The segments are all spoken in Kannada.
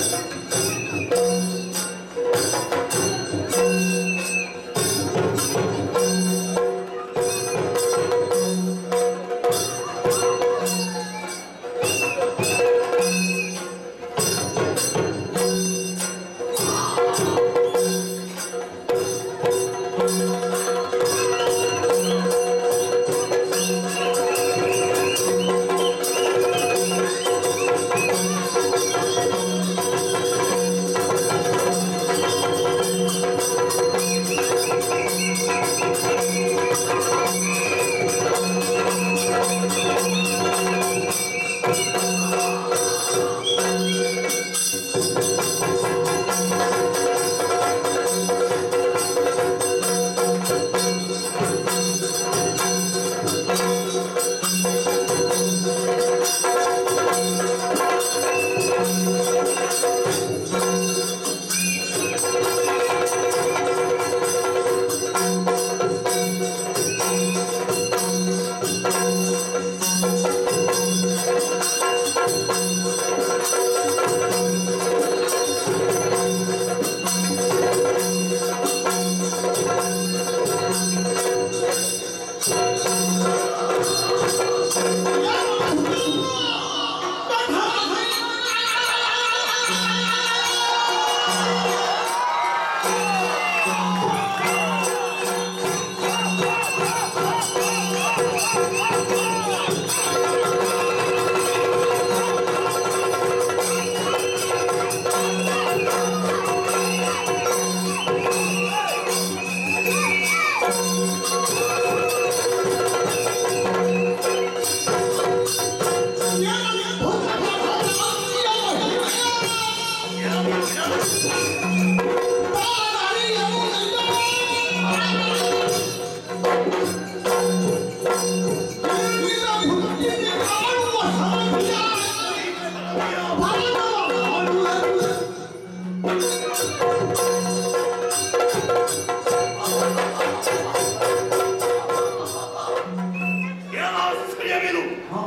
ಏನಾದರೂ ಸರಿಯಾಗಿರು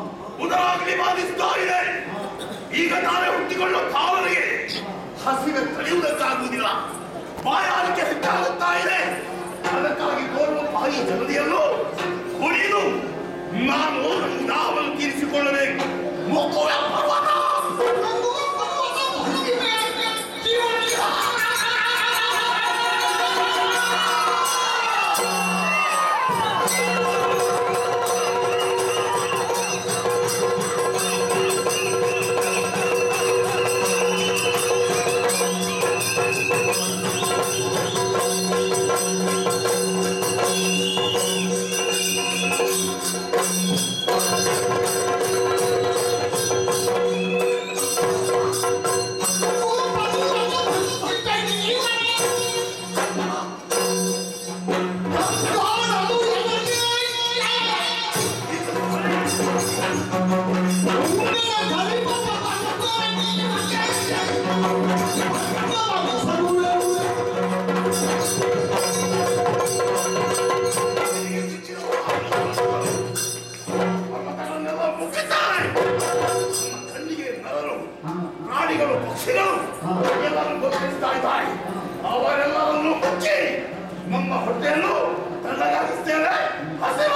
ಉದಾಹರಣೆ ಬಾಧಿಸ್ತಾ ಇದೆ ಈಗ ನಾವೇ ಹುಟ್ಟಿಕೊಳ್ಳೋ ಕಾವಲಿಗೆ ಹಸಿವೆ ತಡೆಯುವುದಕ್ಕಾಗುವುದಿಲ್ಲ ಬಾಯಾರಿಕೆ ಹೆಚ್ಚಾಗುತ್ತಾ ಇದೆ ಅದಕ್ಕಾಗಿ ಕೋರುವ ಬಾಯಿ ಜಗದಿಯನ್ನು ಕುಡಿದು ನಾನು ನನ್ನ ದಾಹವನ್ನು ತೀರಿಸಿಕೊಳ್ಳಬೇಕು ಮುಕ್ಕುವ ಪರ್ವತ ಪರ್ವತಗಳನ್ನೆಲ್ಲ ಮುಗಿದ್ದಾರೆ ಕಣ್ಣಿಗೆ ನರರು ಪ್ರಾಣಿಗಳು ಪಕ್ಷಿಗಳು ಎಲ್ಲರೂ ಗೊತ್ತಿಸ್ತಾ ಇದ್ದಾರೆ ಅವರೆಲ್ಲರನ್ನು ಮುಚ್ಚಿ ನಮ್ಮ ಹೊಟ್ಟೆಯನ್ನು ತಣ್ಣಗಾಗಿಸ್ತೇವೆ ಹಸಿವ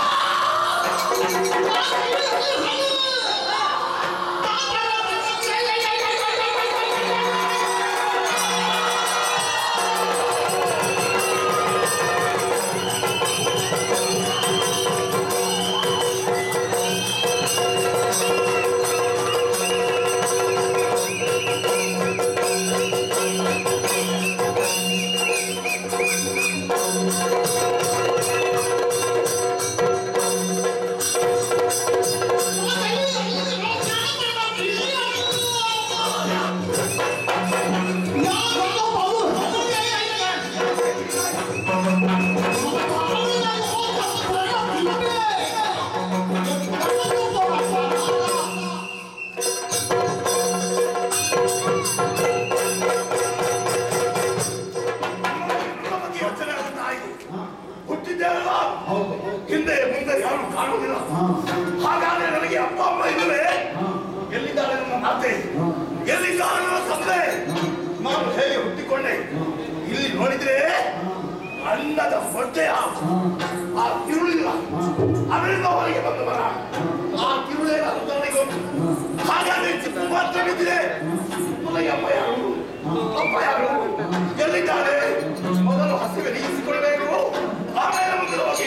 ನಮ್ಮ ಬಗ್ಗೆ ಯೋಚನೆ ಆಗುತ್ತಾ ಇದೆ ಹುಟ್ಟಿದ್ದೇವಲ್ಲ ಹಿಂದೆ ಮುಂದೆ ಯಾರು ಕಾಣುವುದಿಲ್ಲ ಹಾಗಾದ್ರೆ ನನಗೆ ಅಪ್ಪ ಅಮ್ಮ ಇಲ್ಲವೇ ಎಲ್ಲಿದ್ದಾರೆ ನನ್ನ ಮಾತೆ ಎಲ್ಲಿದ್ದಾರೆ ನನ್ನ ತಮ್ಮ ಬಂದೆ ನಾನು ಹೇಗೆ ಹುಟ್ಟಿಕೊಂಡೆ ಇಲ್ಲಿ ನೋಡಿದ್ರೆ ಅನ್ನದ ಹೊಟ್ಟೆಯ ಆ ತಿರುಳಿಲ್ಲ ಅದರಿಂದ ಹೊರಗೆ ಬಂದ ಮರ ಆ ತಿರುಳೇ ಅನುಕರಣೆಗೆ ಹಾಗಾದ್ರೆ ಚಿಕ್ಕ ಮಾತ್ರ ಬಿದ್ದಿದೆ ನನಗೆ ಅಪ್ಪ ಯಾರು ಅಪ್ಪ ಯಾರು ಎಲ್ಲಿದ್ದಾರೆ ಮೊದಲು ಹಸಿವೆ ನೀಗಿಸಿಕೊಳ್ಬೇಕು ಆಮೇಲೆ ಮುಂದೆ ಹೋಗಿ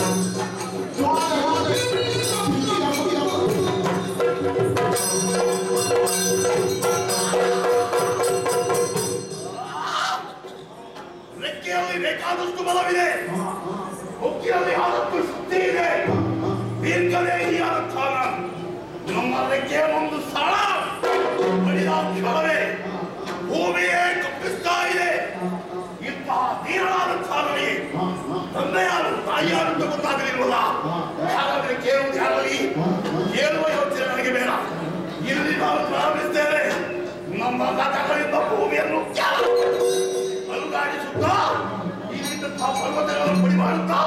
ರೆಕ್ಕೆಯಲ್ಲಿ ಬೇಕಾದಷ್ಟು ಬಲವಿದೆ ಕೊಕ್ಕಿಯಲ್ಲಿ ಆದಷ್ಟು ಶಕ್ತಿ ಇದೆ ದೀರ್ಘದೇಹಿಯಾದ ಸ್ಥಾನ ನಮ್ಮ ರೆಕ್ಕೆಯ ಒಂದು ಸ್ಥಳ ಬಡಿದ ಕ್ಷಣವೇ ಭೂಮಿಯೇ ಕಪ್ಪಿಸ್ತಾ ಇದೆ ಇಂತಹ ತೀರನಾದ ಸ್ಥಾನವೇ ತಂದೆಯಾರು ತಾಯಿಯಾರು ಅಂತ ಗೊತ್ತಾಗಲಿಲ್ವಲ್ಲ ಹಾಗಾದ್ರೆ ಕೇಳುವುದು ಯಾರಲ್ಲಿ ಕೇಳುವ ಯೋಚನೆ ನನಗೆ ಬೇಡ ಇಲ್ಲಿ ನಾವು ಪ್ರಾರಂಭಿಸ್ತೇವೆ ನಮ್ಮ ರಥಗಳಿಂದ ಭೂಮಿಯನ್ನು ಅಲುಗಾಡಿಸುತ್ತಾ ಇಲ್ಲಿದ್ದಂತಹ ಪರ್ವತಗಳನ್ನು ಪುಡಿ ಮಾಡುತ್ತಾ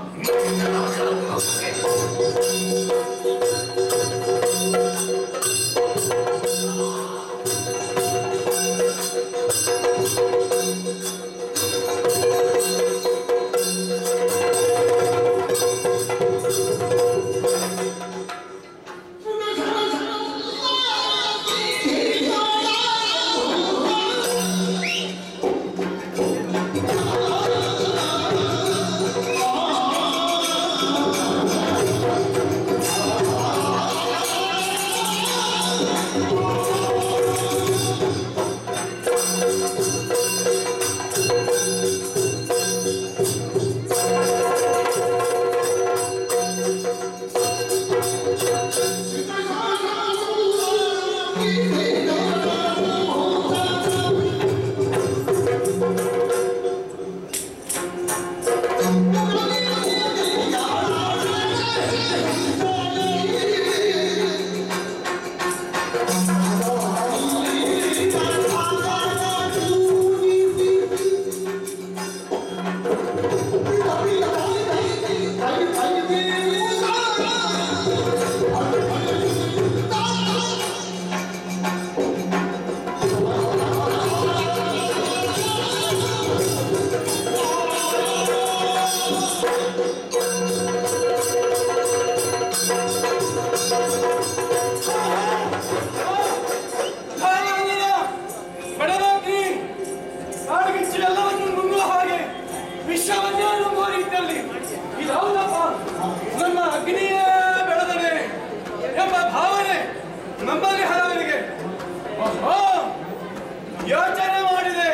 ಕಾಲಾಂತರ ಬಡರಾಗಿ ಕಾಡ್ಗಿಚ್ಚು ಎಲ್ಲವನ್ನು ನುಂಗುವ ಹಾಗೆ ವಿಶ್ವವನ್ನೇ ನುಂಗುವ ರೀತಿಯಲ್ಲಿ ಇದೌದಪ್ಪ ನಮ್ಮ ಅಗ್ನಿಯೇ ಬೆಳೆದರೆ ಎಂಬ ಭಾವನೆ ನಮ್ಮಲ್ಲಿ ಹಲವರಿಗೆ ಓಹೋ ಯೋಚನೆ ಮಾಡಿದೆ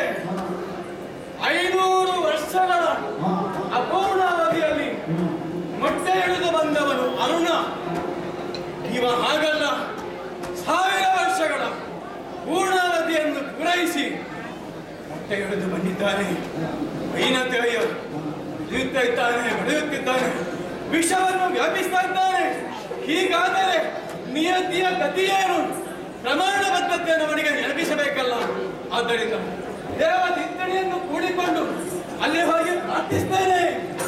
ಐನೂರು ವರ್ಷಗಳ ಅಪೂರ್ಣಾವಧಿಯಲ್ಲಿ ಮೊಟ್ಟೆ ಹಿಡಿದು ಬಂದವನು ಅರುಣ ಇವ ಹಾಗಲ್ಲ ಸಾವಿರ ವರ್ಷಗಳ ಪೂರ್ಣಾವಧಿಯನ್ನು ಪೂರೈಸಿ ಮೊಟ್ಟೆ ಹಿಡಿದು ಬಂದಿದ್ದಾನೆ ಐನತೆಯ ಬೆಳೆಯುತ್ತಿದ್ದಾನೆ ಬೆಳೆಯುತ್ತಿದ್ದಾನೆ ವಿಷವನ್ನು ವ್ಯಾಪಿಸ್ತಾ ಇದ್ದಾನೆ ಹೀಗಾದರೆ ನಿಯತಿಯ ಗತಿಯೇನು ಪ್ರಮಾಣ ಬದ್ಧತೆಯನ್ನು ಅವನಿಗೆ ನೆನಪಿಸಬೇಕಲ್ಲ ಆದ್ದರಿಂದ ದೇವ ಚಿಂತನೆಯನ್ನು ಕೂಡಿಕೊಂಡು ಅಲ್ಲಿ ಹೋಗಿ ಪ್ರಾರ್ಥಿಸ್ತೇನೆ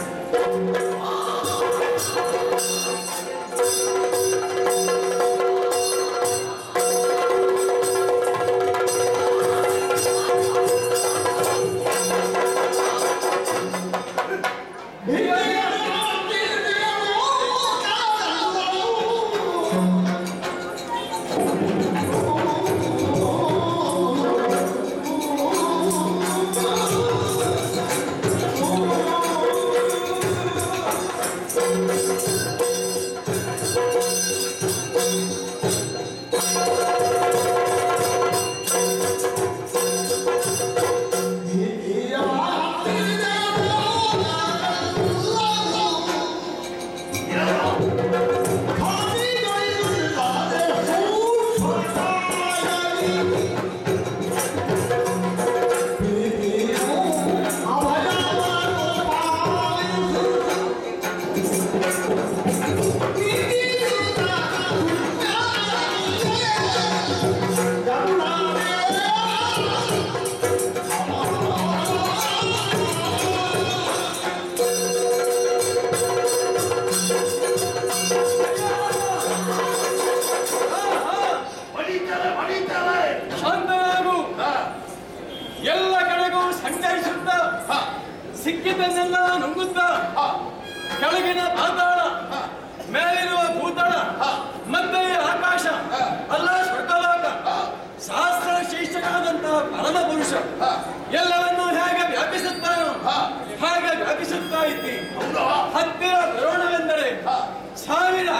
ಹೊಡಿತಾರೆ ಹೊಡಿತಾರೆ ಶಾಂತನಾಗು ಹಾ, ಎಲ್ಲ ಕಡೆಗೂ ಸಂಚರಿಸುತ್ತಾ ಹಾ, ಸಿಕ್ಕಿದ್ದನ್ನೆಲ್ಲ ನುಂಗುತ್ತಾ ಹಾ, ಕೆಳಗಿನ ಪಾತಾಳ ಹಾ. ಮೇಲಿರುವ ಭೂತಳ ಹಾ. ಮತ್ತೆ ಈ ಆಕಾಶ ಹಾ. ಅಲ್ಲ ಸ್ವರ್ಗಲೋಕ ಹಾ. ಶಾಸ್ತ್ರ ಶೀರ್ಷಕರಾದಂತಹ ಪರಮ ಪುರುಷ ಹಾ. ಎಲ್ಲವನ್ನೂ ಹೇಗೆ ವ್ಯಾಪಿಸುತ್ತಾನೋ ಹಾ. ಹಾಗೆ ವ್ಯಾಪಿಸುತ್ತಾ ಇದ್ದಿ ಹೌದಾ ಹತ್ತಿರ ಬರೋಣ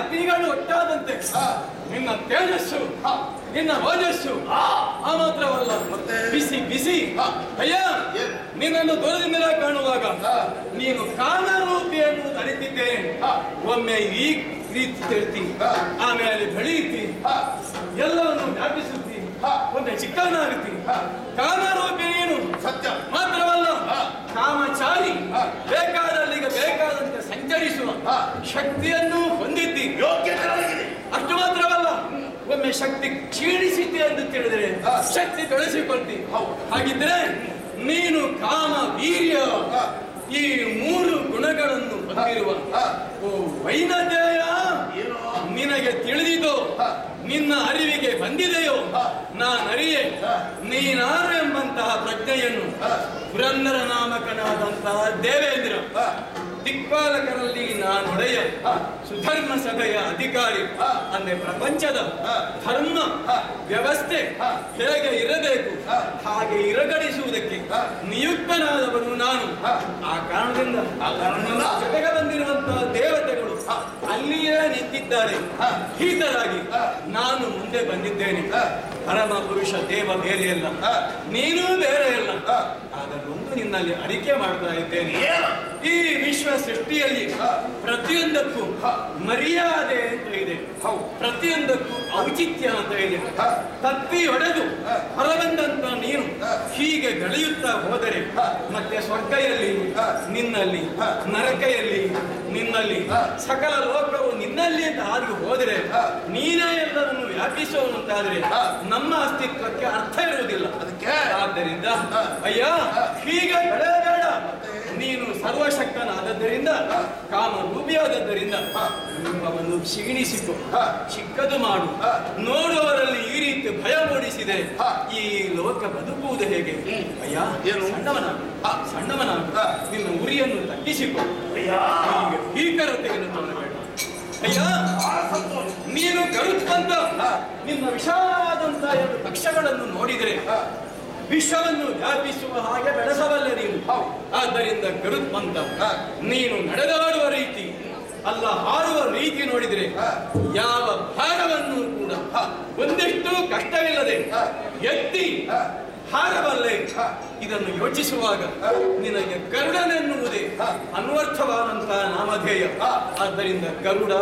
ಅಗ್ನಿಗಳು ಒಟ್ಟಾದಂತೆ ಹಾ. ನಿನ್ನ ತೇಜಸ್ಸು ಹಾ. ನಿನ್ನ ಓಜಸ್ಸು ಆ, ಆ ಮಾತ್ರವಲ್ಲ ಮತ್ತೆ? ಬಿಸಿ ಬಿಸಿ ಹಾ. ಅಯ್ಯ ಏನು? ನಿನ್ನನ್ನು ದೂರದಿಂದಲೇ ಕಾಣುವಾಗ ಹಾ. ನೀನು ಕಾಮರೂಪಿಯನ್ನು ಅರಿತಿದ್ದೇನೆ ಹಾ. ಒಮ್ಮೆ ಈ ರೀತಿ ತಿಳ್ತಿ ಹಾ. ಆಮೇಲೆ ಬೆಳೆಯುತ್ತಿ ಹಾ, ಎಲ್ಲವನ್ನು ವ್ಯಾಪಿಸುತ್ತಿ ಹಾ. ಒಮ್ಮೆ ಚಿಕ್ಕವನಾಗುತ್ತಿ ಹಾ. ಕಾಮರೂಪಿ ನೀನು ಸತ್ಯ ಮಾತ್ರವಲ್ಲ ಹಾ. ಕಾಮಚಾರಿ ಹಾ. ಬೇಕಾದಲ್ಲಿಗೆ ಬೇಕಾದಂತೆ ಸಂಚರಿಸುವ ಹಾ. ಶಕ್ತಿಯನ್ನು ಹೊಂದಿದ್ದಿ ಯೋಗ್ಯತೆ ನನಗಿದೆ ಅಷ್ಟು ಮಾತ್ರವಲ್ಲ ಒಮ್ಮೆ ಶಕ್ತಿ ಕ್ಷೀಣಿಸಿದ್ದೆ ಎಂದು ತಿಳಿದರೆ ಹಾ. ಶಕ್ತಿ ಬೆಳೆಸಿಕೊಳ್ತಿ ಹೌದು. ಹಾಗಿದ್ರೆ ನೀನು ಕಾಮ ವೀರ್ಯ ಹಾ. ಈ ಮೂರು ಗುಣಗಳನ್ನು ಹೊಂದಿರುವ ಹಾ. ಓ ವೈನತೆಯ ಏನು ನಿನಗೆ ತಿಳಿದಿದೋ ಹಾ. ನಿನ್ನ ಅರಿವಿಗೆ ಬಂದಿದೆಯೋ ಹಾ. ನಾನು ಅರಿಯೆ ಹಾ. ನೀನಾರು ಎಂಬಂತಹ ಪ್ರಜ್ಞೆಯನ್ನು ಹಾ. ಪುರಂದರ ನಾಮಕನಾದಂತಹ ದೇವೇಂದ್ರ ಹಾ. ದಿಕ್ಪಾಲಕರಲ್ಲಿ ನಾನೊಡೆಯ ಹಾ. ಸುಧರ್ಮ ಸಭೆಯ ಅಧಿಕಾರಿ ಹಾ. ಅಂದ್ರೆ ಪ್ರಪಂಚದ ಹಾ. ಧರ್ಮ ಹಾ. ವ್ಯವಸ್ಥೆ ಹಾ. ಹೇಗೆ ಇರಬೇಕು ಹಾ. ಹಾಗೆ ಇರಗಡಿಸುವುದಕ್ಕೆ ಹಾ. ನಿಯುಕ್ತನಾದವನು ನಾನು ಹಾ. ಆ ಕಾರಣದಿಂದ ಆ ಕಾರಣದಿಂದ? ಜೊತೆಗೆ ಬಂದಿರುವಂತಹ ದೇವತೆಗಳು ಹಾ. ಅಲ್ಲಿಯೇ ನಿಂತಿದ್ದಾರೆ ಹಾ. ಹೀತರಾಗಿ ಹಾ. ನಾನು ಮುಂದೆ ಬಂದಿದ್ದೇನೆ ಹಾ. ಪರಮ ಪುರುಷ ದೇವ ಬೇರೆಯಲ್ಲ ಹಾ. ನೀನೂ ಬೇರೆಯಲ್ಲ ಹಾ. ಅದನ್ನೊಂದು ನಿನ್ನಲ್ಲಿ ಅರಿಕೆ ಮಾಡ್ತಾ ಇದ್ದೇನೆ ಏನು ಈ ವಿಶ್ವ ಸೃಷ್ಟಿಯಲ್ಲಿ ಹಾ. ಪ್ರತಿಯೊಂದಕ್ಕೂ ಹಾ. ಮರ್ಯಾದೆ ಅಂತ ಇದೆ ಹೌದು. ಪ್ರತಿಯೊಂದಕ್ಕೂ ಔಚಿತ್ಯ ಅಂತ ಇದೆ ಹಾ. ತಪ್ಪಿ ಹೊಡೆದು ಹಾ. ಹೊರಬಂದಂತ ನೀನು ಹಾ. ಹೀಗೆ ಬೆಳೆಯುತ್ತಾ ಹೋದರೆ ಹಾ. ಮತ್ತೆ ಸ್ವರ್ಗಯಲ್ಲಿ ಹಾ. ನಿನ್ನಲ್ಲಿ ಹಾ. ನರಕೆಯಲ್ಲಿ ನಿನ್ನಲ್ಲಿ ಹಾ. ಸಕಲ ಲೋಕವು ನಿನ್ನಲ್ಲಿ ಅಂತ ಹಾಗೆ ಹೋದರೆ ಹಾ. ನೀನೇ ಎಲ್ಲವನ್ನು ವ್ಯಾಪಿಸುವನು ಅಂತಾದ್ರೆ ಹಾ. ನಮ್ಮ ಅಸ್ತಿತ್ವಕ್ಕೆ ಅರ್ಥ ಇರುವುದಿಲ್ಲ ಅದಕ್ಕೆ ಆದ್ದರಿಂದ ಹಾ. ಅಯ್ಯ ಹಾ. ಹೀಗೆ ಬೆಳೆಯಬೇಡ ನೀನು ಸರ್ವಶಕ್ತನಾದದ್ದರಿಂದ ಹಾ. ಕಾಮ ರೂಪಿಯಾದದ್ದರಿಂದ ಹಾ. ನಿಮ್ಮವನ್ನು ಕ್ಷೀಣಿಸಿಕೊ ಹಾ. ಚಿಕ್ಕದು ಮಾಡು ಹಾ. ನೋಡುವವರಲ್ಲಿ ಈ ರೀತಿ ಭಯ ಮೂಡಿಸಿದೆ ಹಾ. ಈ ಲೋಕ ಬದುಕುವುದು ಹೇಗೆ ಹ್ಮ್. ಅಯ್ಯ ಏನು? ಸಣ್ಣವನಾಗು ಹಾ. ಸಣ್ಣವನಾಗು ಹಾ. ನಿನ್ನ ಉರಿಯನ್ನು ತಗ್ಗಿಸಿಕೊ ಅಯ್ಯ ಹೀಗೆ ಭೀಕರತೆಯನ್ನು ತೋರಬೇಡ ಅಯ್ಯ ಬಹಳ ಸಂತೋಷ ನೀನು ಗರುತ್ಮಂತ ಹಾ. ನಿನ್ನ ವಿಷಾದಂತಹ ಎರಡು ಪಕ್ಷಗಳನ್ನು ನೋಡಿದರೆ ಹಾ. ವಿಷವನ್ನು ವ್ಯಾಪಿಸುವ ಹಾಗೆ ಬೆಳೆಸಬಲ್ಲೆ ನೀನು ಹೌದು. ಆದ್ದರಿಂದ ಗರುತ್ಮಂತ ಹಾ. ನೀನು ನಡೆದಾಡುವ ರೀತಿ ಅಲ್ಲ ಹಾರುವ ರೀತಿ ನೋಡಿದರೆ ಹಾ. ಯಾವ ಭಾರವನ್ನು ಕೂಡ ಹಾ. ಒಂದಿಷ್ಟು ಕಷ್ಟವಿಲ್ಲದೆ ಹಾ. ಎತ್ತಿ ಹಾ. ಹಾರಬಲ್ಲೆ ಹಾ. ಇದನ್ನು ಯೋಚಿಸುವಾಗ ಹಾ. ನಿನಗೆ ಗರುಡನೆನ್ನುವುದೇ ಹಾ. ಅನ್ವರ್ಥವಾದಂತಹ ನಾಮಧೇಯ ಹಾ. ಆದ್ದರಿಂದ ಗರುಡ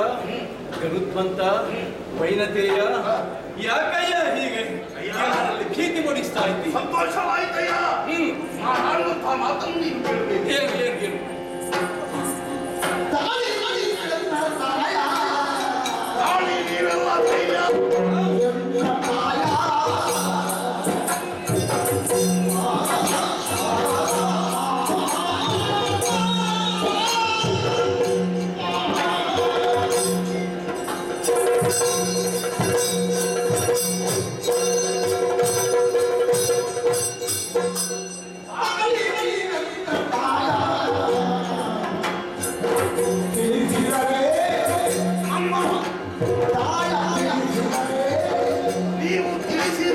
ಗರುತ್ಮಂತ ವೈನತೇಯ ಹಾ. ಯಾಕಯ್ಯ ಹೀಗೆ ಯಾರಲ್ಲಿ ಭೀತಿ ಮೂಡಿಸ್ತಾ ಇದ್ದಿ ಸಂತೋಷವಾಯ್ತಯ್ಯ ಹ್ಮ್ ನಾನು ಆಡುವಂತಹ ಮಾತನ್ನು ನೀನು ಕೇಳಬೇಕು ಏನು ಏನು ಏನು ತಾಳಿ ನೀವೆಲ್ಲ ಧೈರ್ಯ ನಮ್ಮ ನೀವು ತಿಳಿಸಿದ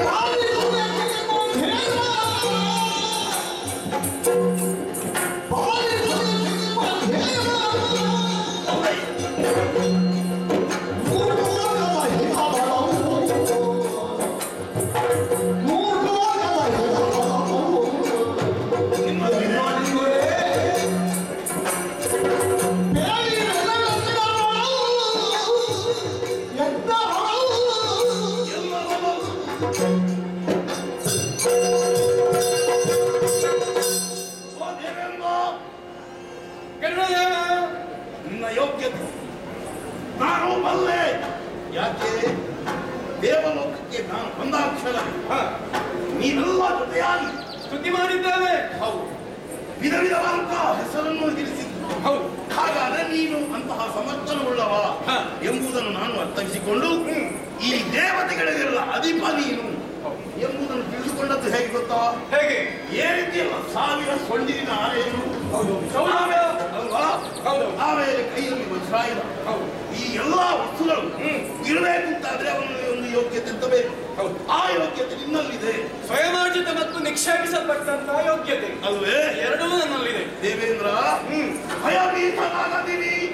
ಓ ದೇವೇಂದ್ರ ಗರುಡದೇವ ನಿನ್ನ ಯೋಗ್ಯತೆ ನಾನು ಬಲ್ಲೆ ಯಾಕೆ ದೇವಲೋಕಕ್ಕೆ ನಾನು ಬಂದಾಕ್ಷರ ಹಾ, ನೀವೆಲ್ಲ ಜೊತೆಯಾಗಿ ಸ್ತುತಿ ಮಾಡಿದ್ದೇವೆ ಹೌದು ವಿಧ ವಿಧವಾದಂತಹ ಹೆಸರನ್ನು ತಿಳಿಸಿದ್ದು ಹೌದು ಹಾಗಾದ್ರೆ ನೀನು ಅಂತಹ ಸಮರ್ಥನವುಳ್ಳವ ಹಾ. ಎಂಬುದನ್ನು ನಾನು ಅರ್ಥೈಸಿಕೊಂಡು ಈ ದೇವತೆಗಳಿಗೆಲ್ಲ ಅಧಿಪ ನೀನು ಹೌದು. ಎಂಬುದನ್ನು ತಿಳಿದುಕೊಂಡದ್ದು ಹೇಗೆ ಗೊತ್ತಾ ಹೇಗೆ ಏನಿದೆಯಲ್ಲ ಸಾವಿರ ಸೊಂಡಿನ ಆನೆಯನ್ನು ಹೌದು ಸೌಲಭ್ಯ ಅಲ್ವಾ ಹೌದು ಆಮೇಲೆ ಕೈಯಲ್ಲಿ ವಜ್ರಾಯುಧ ಹೌದು ಈ ಎಲ್ಲಾ ವಸ್ತುಗಳು ಹ್ಮ್. ಇರಬೇಕು ಅಂತಾದ್ರೆ ಅವನಲ್ಲಿ ಒಂದು ಯೋಗ್ಯತೆ ಅಂತ ಬೇಕು ಹೌದು ಆ ಯೋಗ್ಯತೆ ನಿನ್ನಲ್ಲಿದೆ ಸ್ವಯಮಾರ್ಜಿತ ಮತ್ತು ನಿಕ್ಷೇಪಿಸಲ್ಪಟ್ಟಂತಹ ಯೋಗ್ಯತೆ ಅಲ್ವೇ ಎರಡೂ ನನ್ನಲ್ಲಿದೆ ದೇವೇಂದ್ರ ಹ್ಮ್ ಭಯಭೀತನಾಗದಿರಿ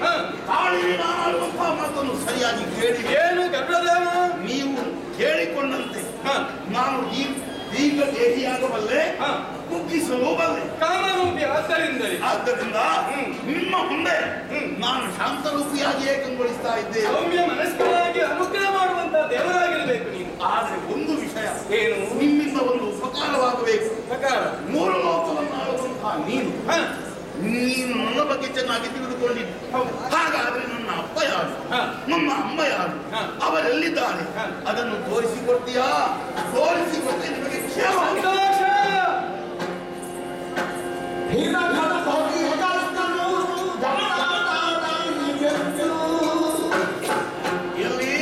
ಹಾ. ಕಾಳಿಗೆ ನಾನು ಆಡುವಂತಹ ಮಾತನ್ನು ಸರಿಯಾಗಿ ಕೇಳಿ ಏನು ಗರುಡದೇವ ನೀವು ಕೇಳಿಕೊಂಡಂತೆ ಹಾ. ನಾನು ಈ ಈಗ ದೇಹಿಯಾಗಬಲ್ಲೆ ಹಾ. ಕುಗ್ಗಿಸಲು ಬಲ್ಲೆ ಕಾಮರೂಪಿ ಆದ್ದರಿಂದಲೇ ಆದ್ದರಿಂದ ಹ್ಮ್. ನಿಮ್ಮ ಮುಂದೆ ಹ್ಮ್. ನಾನು ಶಾಂತರೂಪಿಯಾಗಿ ಏಕಂಗೊಳಿಸ್ತಾ ಇದ್ದೇನೆ ಸೌಮ್ಯ ಮನಸ್ಕರಾಗಿ ಅನುಗ್ರಹ ಮಾಡುವಂತ ದೇವರಾಗಿರಬೇಕು ನೀನು ಆದರೆ ಒಂದು ವಿಷಯ ಏನು ನಿಮ್ಮಿಂದ ಒಂದು ಉಪಕಾರವಾಗಬೇಕು ಪ್ರಕಾರ ಮೂರು ಲೋಕವನ್ನು ಆಳುವಂತಹ ನೀನು ಹ ನೀನು ನನ್ನ ಬಗ್ಗೆ ಚೆನ್ನಾಗಿ ತಿಳಿದುಕೊಂಡಿದ್ದೆ ಹೌದು. ಹಾಗಾದ್ರೆ ನನ್ನ ಅಪ್ಪ ಯಾರು ಹ. ನನ್ನ ಅಮ್ಮ ಯಾರು ಹ. ಅವರೆಲ್ಲಿದ್ದಾರೆ ಹ. ಅದನ್ನು ತೋರಿಸಿಕೊಡ್ತೀಯಾ ತೋರಿಸಿಕೊಟ್ಟೆ ನಿಮಗೆ ಕ್ಷೇಮ ಸಂತೋಷ ಎಲ್ಲಿ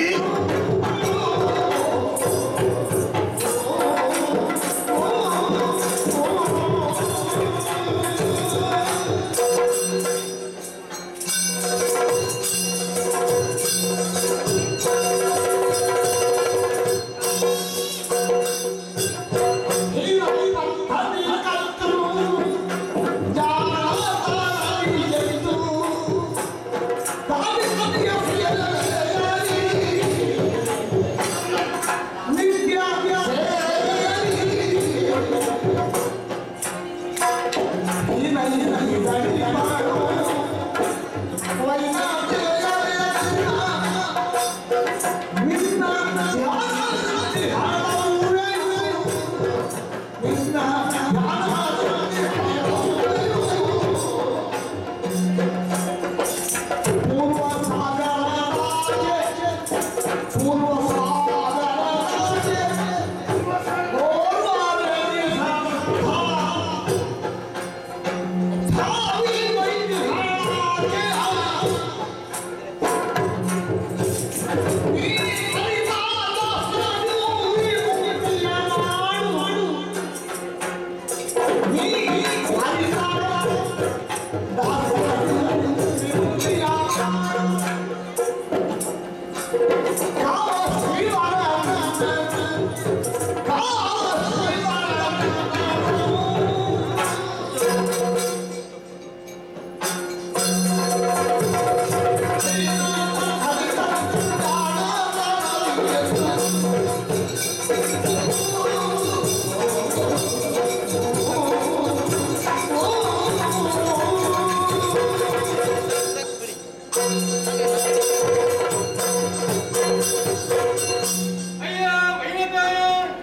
ಅಯ್ಯ ವೈನತಾಯ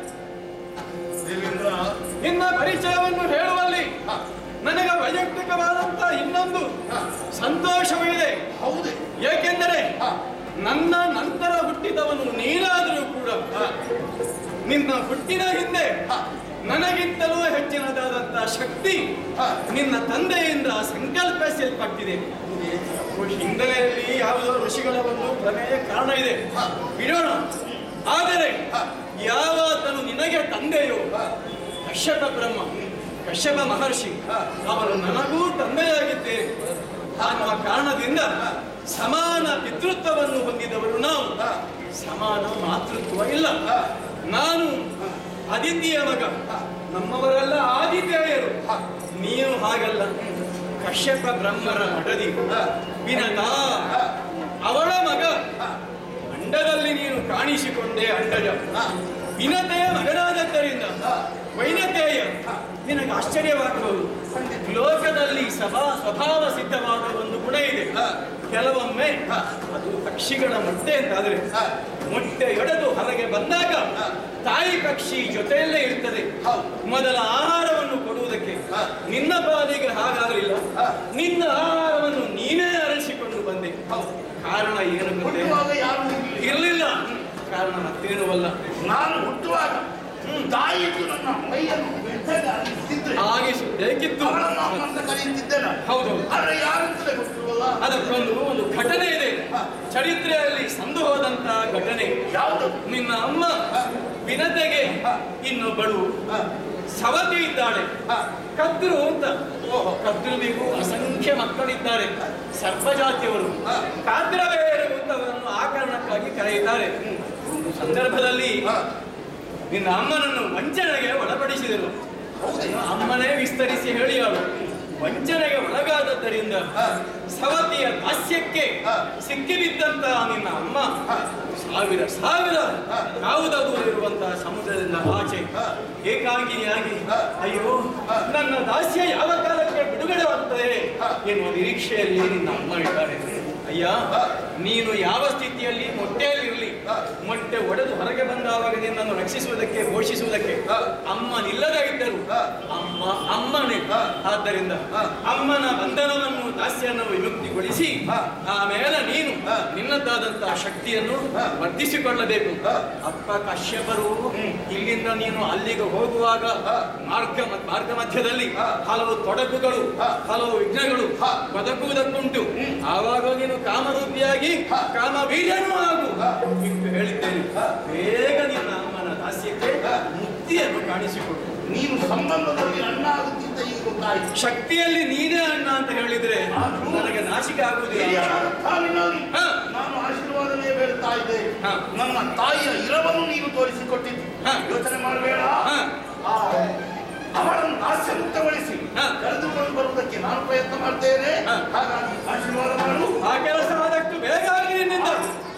ದೇವೇಂದ್ರ ನಿನ್ನ ಪರಿಚಯವನ್ನು ಹೇಳುವಲ್ಲಿ ನನಗೆ ವೈಯಕ್ತಿಕವಾದಂತ ಇನ್ನೊಂದು ಸಂತೋಷವಿದೆ ಹೌದೇ ಏಕೆಂದರೆ ಹ. ನನ್ನ ನಂತರ ಹುಟ್ಟಿದವನು ನೀನಾದರೂ ಕೂಡ ನಿನ್ನ ಹುಟ್ಟಿನ ಹಿಂದೆ ಹ. ನನಗಿಂತಲೂ ಹೆಚ್ಚಿನದಾದಂತಹ ಶಕ್ತಿ ಹ. ನಿನ್ನ ತಂದೆಯಿಂದ ಸಂಕಲ್ಪಿಸಲ್ಪಟ್ಟಿದೆ ಹಿನ್ನೆಲೆಯಲ್ಲಿ ಯಾವುದೋ ಋಷಿಗಳ ಒಂದು ಪ್ರಮೇಯ ಕಾರಣ ಇದೆ ಹ. ಬಿಡೋಣ ಆದರೆ ಹ. ಯಾವಾತನು ನಿನಗೆ ತಂದೆಯೋ ಕಶ್ಯಪ ಬ್ರಹ್ಮ ಕಶ್ಯಪ ಮಹರ್ಷಿ ಹ. ಅವನು ನನಗೂ ತಂದೆಯಾಗಿದ್ದೇನೆ ಅನ್ನುವ ಕಾರಣದಿಂದ ಸಮಾನ ಪಿತೃತ್ವವನ್ನು ಹೊಂದಿದವರು ನಾವು ಹ. ಸಮಾನ ಮಾತೃತ್ವ ಇಲ್ಲ ಹ. ನಾನು ಅದಿತಿಯ ಮಗ ನಮ್ಮವರೆಲ್ಲ ಆದಿತ್ಯರು ನೀನು ಹಾಗಲ್ಲ ಕಶ್ಯಪ ಬ್ರಹ್ಮರ ಮಡದಿ ವಿನತ ಅವಳ ಮಗ ಅಂಡದಲ್ಲಿ ನೀನು ಕಾಣಿಸಿಕೊಂಡೆ ಅಂಡಜ ವಿನತೆಯ ಮಗನಾದದ್ದರಿಂದ ವೈನತೆಯ ನಿನಗೆ ಆಶ್ಚರ್ಯವಾಗಬಹುದು ಲೋಕದಲ್ಲಿ ಸಭಾ ಸ್ವಭಾವ ಸಿದ್ಧವಾದ ಒಂದು ಗುಣ ಇದೆ ಕೆಲವೊಮ್ಮೆ ಅದು ಪಕ್ಷಿಗಳ ಮೊಟ್ಟೆ ಅಂತಾದ್ರೆ ಮೊಟ್ಟೆ ಒಡೆದು ಹೊರಗೆ ಬಂದಾಗ ತಾಯಿ ಪಕ್ಷಿ ಜೊತೆಯಲ್ಲೇ ಇರ್ತದೆ ಮೊದಲ ಆಹಾರವನ್ನು ಕೊಡುವುದಕ್ಕೆ ನಿನ್ನ ಪಾಲಿಗೆ ಹಾಗಾಗಲಿಲ್ಲ ನಿನ್ನ ಆಹಾರವನ್ನು ನೀನೇ ಅರಸಿಕೊಂಡು ಬಂದೆ ಕಾರಣ ಏನು ಗೊತ್ತೇ ಹುಟ್ಟುವಾಗ ಯಾರು ಇರ್ಲಿಲ್ಲ. ಇರಲಿಲ್ಲ ಕಾರಣ ಮತ್ತೇನು ಅಲ್ಲ ನಾನು ಹುಟ್ಟುವಾಗ ತಾಯಿಗೂ ನನ್ನ ಮೈಯನ್ನು ಬೆಟ್ಟಗಾಗಿಸಿದ್ರೆ ಆಗಿಸಬೇಕಿತ್ತು ಅವಳನ್ನು ಅಮ್ಮ ಅಂತ ಕರೆಯುತ್ತಿದ್ದೇನೆ ಹೌದು ಆದ್ರೆ ಯಾರಂತಲೇ ಗೊತ್ತಿರುವಲ್ಲ ಅದಕ್ಕೊಂದು ಒಂದು ಘಟನೆ ಇದೆ ಚರಿತ್ರೆಯಲ್ಲಿ ಸಂದು ಹೋದಂತ ಘಟನೆ ಯಾವುದು ನಿನ್ನ ಅಮ್ಮ ವಿನತೆಗೆ ಇನ್ನೊಬ್ಬಳು ಸವತಿ ಇದ್ದಾಳೆ ಕದ್ರು ಅಂತ ಕದ್ರುವಿಗೂ ಅಸಂಖ್ಯ ಮಕ್ಕಳಿದ್ದಾರೆ ಸರ್ಪಜಾತಿಯವರು ಕಾದ್ರವೇರು ಅಂತ ಅವರನ್ನು ಆ ಕಾರಣಕ್ಕಾಗಿ ಕರೆಯುತ್ತಾರೆ ಒಂದು ಸಂದರ್ಭದಲ್ಲಿ ನಿನ್ನ ಅಮ್ಮನನ್ನು ವಂಚನೆಗೆ ಒಳಪಡಿಸಿದರು ಹೌದೇ ಅಮ್ಮನೇ ವಿಸ್ತರಿಸಿ ಹೇಳಿ ಅವಳು ವಂಚನೆಗೆ ಒಳಗಾದದ್ದರಿಂದ ಹ. ಸವತಿಯ ದಾಸ್ಯಕ್ಕೆ ಹ. ಸಿಕ್ಕಿಬಿದ್ದಂತ ನಿನ್ನ ಅಮ್ಮ ಹ. ಸಾವಿರ ಸಾವಿರ ಹ. ಯಾವುದ ದೂರ ಇರುವಂತಹ ಸಮುದ್ರದಿಂದ ಆಚೆ ಹ. ಏಕಾಂಗಿನಿಯಾಗಿ ಹ. ಅಯ್ಯೋ ಹ. ನನ್ನ ದಾಸ್ಯ ಯಾವ ಕಾಲಕ್ಕೆ ಬಿಡುಗಡೆವಾಗ್ತದೆ ಹ. ಎನ್ನುವ ನಿರೀಕ್ಷೆಯಲ್ಲಿ ನಿನ್ನ ಅಮ್ಮ ಇದ್ದಾರೆ ಅಯ್ಯ ಹ. ನೀನು ಯಾವ ಸ್ಥಿತಿಯಲ್ಲಿ ಮೊಟ್ಟೆಯಲ್ಲಿರಲಿ ಹ. ಮೊಟ್ಟೆ ಒಡೆದು ಹೊರಗೆ ಬಂದಾವಾಗ ನಿನ್ನನ್ನು ರಕ್ಷಿಸುವುದಕ್ಕೆ ಪೋಷಿಸುವುದಕ್ಕೆ ಹ. ಅಮ್ಮ ನಿಲ್ಲದ ಇದ್ದರು ಹ. ಅಮ್ಮ ಅಮ್ಮನೇ ಹ. ಆದ್ದರಿಂದ ಹ. ಅಮ್ಮನ ಬಂಧನವನ್ನು ದಾಸ್ಯವನ್ನು ವಿಮುಕ್ತಿಗೊಳಿಸಿ ಹ. ಆಮೇಲೆ ನೀನು ಹ. ನಿನ್ನದಾದಂತಹ ಶಕ್ತಿಯನ್ನು ಹ. ವರ್ಧಿಸಿಕೊಳ್ಳಬೇಕು ಹ. ಅಪ್ಪ ಕಶ್ಯಪರು ಹ್ಮ್. ಇಲ್ಲಿಂದ ನೀನು ಅಲ್ಲಿಗೆ ಹೋಗುವಾಗ ಹ. ಮಾರ್ಗ ಮಾರ್ಗ ಮಧ್ಯದಲ್ಲಿ ಹ. ಹಲವು ತೊಡಕುಗಳು ಹ. ಹಲವು ವಿಘ್ನಗಳು ಹ. ಬದುಕುವುದಕ್ಕುಂಟು ಹ್ಮ್. ಆವಾಗ ನೀನು ಕಾಮರೂಪಿಯಾಗಿ ಹ. ಕಾಮವೀರ್ಯನೂ ಆಗು ಹ. ಇಷ್ಟು ಹೇಳಿದ್ದೇನೆ ಹ. ಬೇಗ ನಿನ್ನ ಅಮ್ಮನ ದಾಸ್ಯಕ್ಕೆ ಹ. ಮುಕ್ತಿಯನ್ನು ಕಾಣಿಸಿಕೊಡು ನೀನು ಸಂಬಂಧದಲ್ಲಿ ಅಣ್ಣ ಆಗುತ್ತಿದ್ದ ಈಗ ಗೊತ್ತಾಯ್ತು ಶಕ್ತಿಯಲ್ಲಿ ನೀನೇ ಅಣ್ಣ ಅಂತ ಹೇಳಿದ್ರೆ ಆದ್ರೂ ನನಗೆ ನಾಚಿಕೆ ಆಗುವುದಿಲ್ಲ ಹಿರಿಯರಾದ ತಾಯಿನಲ್ಲಿ ಹ. ನಾನು ಆಶೀರ್ವಾದವೇ ಬೇಡ್ತಾ ಇದ್ದೆ ಹ. ನನ್ನ ತಾಯಿಯ ಇರವನ್ನು ನೀನು ತೋರಿಸಿಕೊಟ್ಟಿದ್ದು ಹ. ಯೋಚನೆ ಮಾಡಬೇಡ ಹ. ಆ, ಅವಳನ್ನು ಹಾಸ್ಯ ಮುಕ್ತಗೊಳಿಸಿ ಹ. ಕರೆದುಕೊಂಡು ಬರುವುದಕ್ಕೆ ನಾನು ಪ್ರಯತ್ನ ಮಾಡ್ತೇನೆ ಹ. ಹಾಗಾಗಿ ಆಶೀರ್ವಾದ ಮಾಡು ಆ ಕೆಲಸ ಆದಷ್ಟು ಬೇಗ ಆಗಲಿ ನಿನ್ನಿಂದ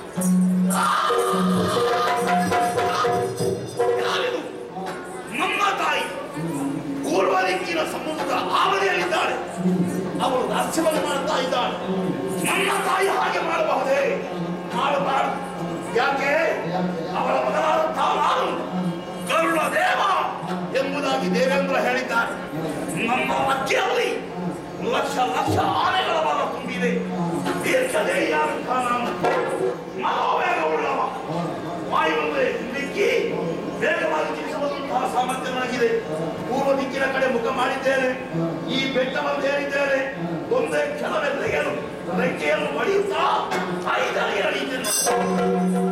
ಯಾರಿದು? ನಮ್ಮ ತಾಯಿ ಪೂರ್ವ ದಿಕ್ಕಿನ ಸಮುದ್ರದ ಆವರಿಯಲ್ಲಿದ್ದಾಳೆ ಅವಳು ರಾಜ್ಯವನ್ನು ಮಾಡ್ತಾ ಇದ್ದಾಳೆ ನನ್ನ ತಾಯಿ ಹಾಗೆ ಮಾಡಬಹುದೇ ಮಾಡಬಾರದು ಯಾಕೆ ಅವಳ ಮಗನಾದಂತಹ ನಾನು ಕರುಣ ದೇವ ಎಂಬುದಾಗಿ ದೇವೇಂದ್ರ ಹೇಳಿದ್ದಾರೆ ನಮ್ಮ ಅಕ್ಕಿಯಲ್ಲಿ ಲಕ್ಷ ಲಕ್ಷ ಆನೆಗಳ ಬಲ ತುಂಬಿದೆ ದೀರ್ಘದೇಹಿಯಾದಂತಹ ನಾನು ಮನೋವೇಗವುಳ್ಳವ ವಾಯುವೇ ದಿಕ್ಕಿ ವೇಗವಾಗಿ ಚಲಿಸಬಲ್ಲಂತಹ ಸಾಮರ್ಥ್ಯ ನನಗಿದೆ ಪೂರ್ವ ದಿಕ್ಕಿನ ಕಡೆ ಮುಖ ಮಾಡಿದ್ದೇನೆ ಈ ಬೆಟ್ಟವನ್ನು ಏರಿದ್ದೇನೆ ಒಂದೇ ಕ್ಷಣವೇ ತೆಗೆಯಲು ರೆಕ್ಕೆಯನ್ನು ಹೊಡೆಯುತ್ತಾ ಐದನೇ ನಡೆಯುತ್ತೇನೆ